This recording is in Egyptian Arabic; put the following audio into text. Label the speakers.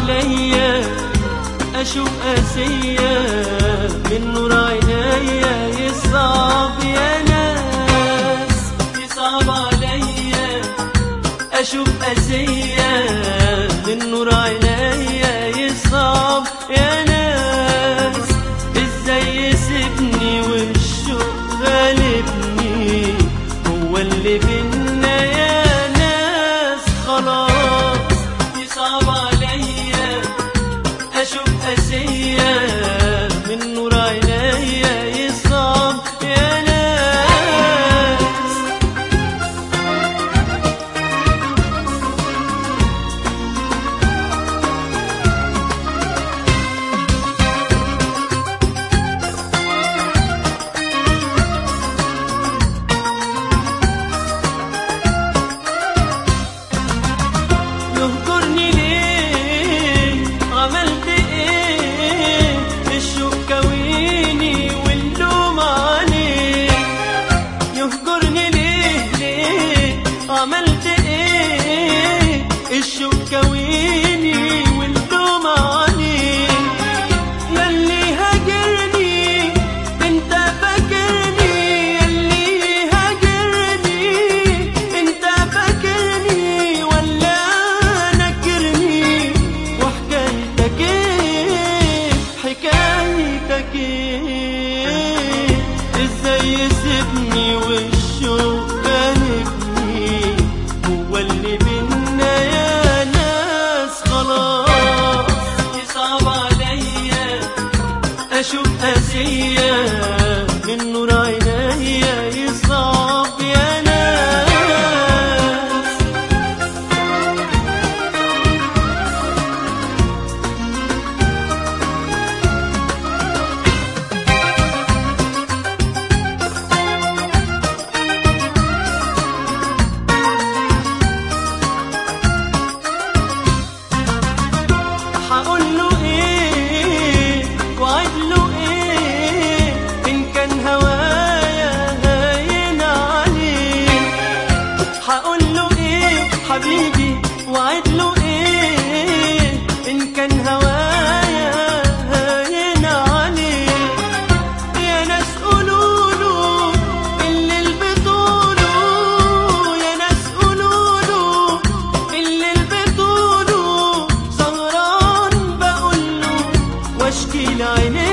Speaker 1: عليا اشوف اسية من نور عينيا يصعب يا ناس يصعب عليا اشوف اسية من نور عينيا يصعب يا ناس ازاي يسيبني والشوق غالبني هو اللي بينا يا ناس خلاص يصعب عليا اشوف اسية من نور عينيا يصعب يا ناس يهجرني ليه عملت ايه الشوق كويني واللوم عليه يهجرني ليه ليه عملت ايه الشوق كويني واللوم عليه ياللي هاجرني انت فاكرني ياللي هاجرني انت فاكرني ولا نكرني وحكايتك ايه حكايتك ايه ازاي يسيبني والشوق غالبني هو اللي بينا يا ناس خلاص يصعب عليا اشوف اسية من نور عينيا يصعب يا ناس هقول له ايه وعد له ايه ان كان هوايا هاين عليه هقول له ايه حبيبي وعد له ايه ان كان هوايا هاين عليه يا ناس قولوا له اللي بتقوله يا ناس قولوا له اللي بتقوله سهران بقول له واشكي لعينيه